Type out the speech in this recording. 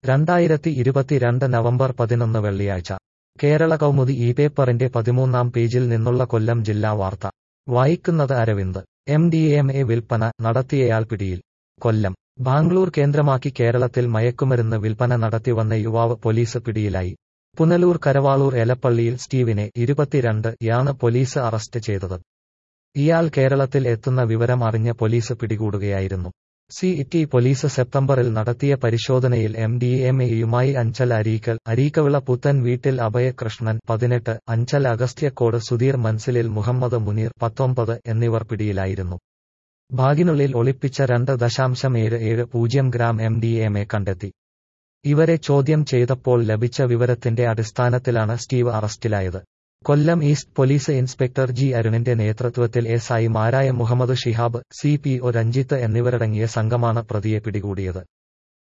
രണ്ടായിരത്തി ഇരുപത്തിരണ്ട് നവംബർ പതിനൊന്ന് വെള്ളിയാഴ്ച കേരള കൗമുദി ഈ പേപ്പറിന്റെ പതിമൂന്നാം പേജിൽ നിന്നുള്ള കൊല്ലം ജില്ലാ വാർത്ത വായിക്കുന്നത് Aravind M D M A വിൽപ്പന നടത്തിയയാൾ പിടിയിൽ കൊല്ലം ബാംഗ്ലൂർ കേന്ദ്രമാക്കി കേരളത്തിൽ മയക്കുമരുന്ന് വിൽപ്പന നടത്തിവന്ന യുവാവ് പോലീസ് പിടിയിലായി പുനലൂർ കരവാളൂർ എലപ്പള്ളിയിൽ സ്റ്റീവിനെ ഇരുപത്തിരണ്ട് യാണ് പോലീസ് അറസ്റ്റ് ചെയ്തത് ഇയാൾ കേരളത്തിൽ എത്തുന്ന വിവരം അറിഞ്ഞ് പോലീസ് പിടികൂടുകയായിരുന്നു സി ടി പോലീസ് സെപ്റ്റംബറിൽ നടത്തിയ പരിശോധനയിൽ എം ഡി എം എയുമായി അഞ്ചൽ അരീക്കൽ അരീക്കവിള പുത്തൻ വീട്ടിൽ അഭയകൃഷ്ണൻ പതിനെട്ട് അഞ്ചൽ അഗസ്ത്യക്കോട് സുധീർ മൻസിലിൽ മുഹമ്മദ് മുനീർ പത്തൊമ്പത് എന്നിവർ പിടിയിലായിരുന്നു ബാഗിനുള്ളിൽ ഒളിപ്പിച്ച രണ്ട് ദശാംശം ഏഴ് ഏഴ് പൂജ്യം gram M D M A കണ്ടെത്തി ഇവരെ ചോദ്യം ചെയ്തപ്പോൾ ലഭിച്ച വിവരത്തിന്റെ അടിസ്ഥാനത്തിലാണ് സ്റ്റീവ് അറസ്റ്റിലായത് Kollam east police inspector G അരുണിന്റെ നേതൃത്വത്തിൽ എസ് ഐമാരായ Muhammad Shihab C P O Ranjith എന്നിവരടങ്ങിയ സംഘമാണ് പ്രതിയെ പിടികൂടിയത്